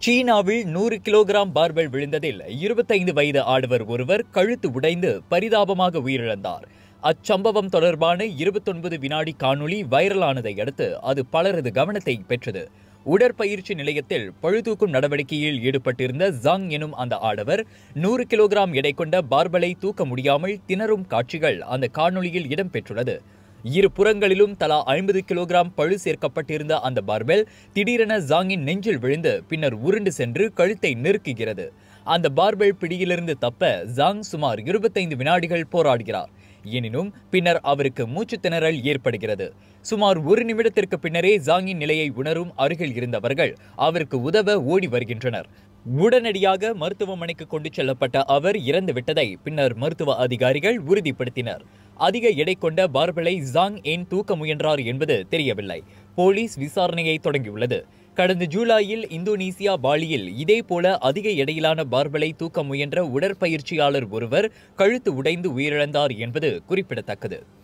சீனாவில் நூறு kilogram barbell விழுந்ததில் இருபத்தைந்து வயது ஆடவர் ஒருவர் கழுத்து உடைந்து பரிதாபமாக உயிரிழந்தார் அச்சம்பவம் தொடர்பான இருபத்தொன்பது வினாடி காணொளி வைரலானதை அடுத்து அது பலரது கவனத்தை பெற்றது உடற்பயிற்சி நிலையத்தில் பழுதூக்கும் நடவடிக்கையில் ஈடுபட்டிருந்த ஜாங் எனும் அந்த ஆடவர் நூறு கிலோகிராம் எடை கொண்ட பார்பலை தூக்க முடியாமல் திணறும் காட்சிகள் அந்த காணொளியில் இடம்பெற்றுள்ளது இரு புறங்களிலும் தலா ஐம்பது கிலோகிராம் பழு சேர்க்கப்பட்டிருந்த அந்த பார்பெல் திடீரென ஜாங்கின் நெஞ்சில் விழுந்து பின்னர் உருண்டு சென்று கழுத்தை நெருக்குகிறது அந்த பார்பெல் பிடியிலிருந்து தப்ப ஜாங் சுமார் இருபத்தைந்து வினாடிகள் போராடுகிறார் எனினும் பின்னர் அவருக்கு மூச்சு திணறல் ஏற்படுகிறது சுமார் ஒரு நிமிடத்திற்கு பின்னரே ஜாங்கின் நிலையை உணரும் அருகில் இருந்தவர்கள் அவருக்கு உதவ ஓடி வருகின்றனர் உடனடியாக மருத்துவமனைக்கு கொண்டு செல்லப்பட்ட அவர் இறந்து விட்டதை பின்னர் மருத்துவ அதிகாரிகள் உறுதிப்படுத்தினர் அதிக எடை கொண்ட பார்பலை ஜாங் ஏன் தூக்க முயன்றார் என்பது தெரியவில்லை போலீஸ் விசாரணையை தொடங்கியுள்ளது கடந்த ஜூலையில் இந்தோனேசியா பாலியில் இதே போல அதிக எடையிலான பார்பலை தூக்க முயன்ற உடற்பயிற்சியாளர் ஒருவர் கழுத்து உடைந்து உயிரிழந்தார் என்பது குறிப்பிடத்தக்கது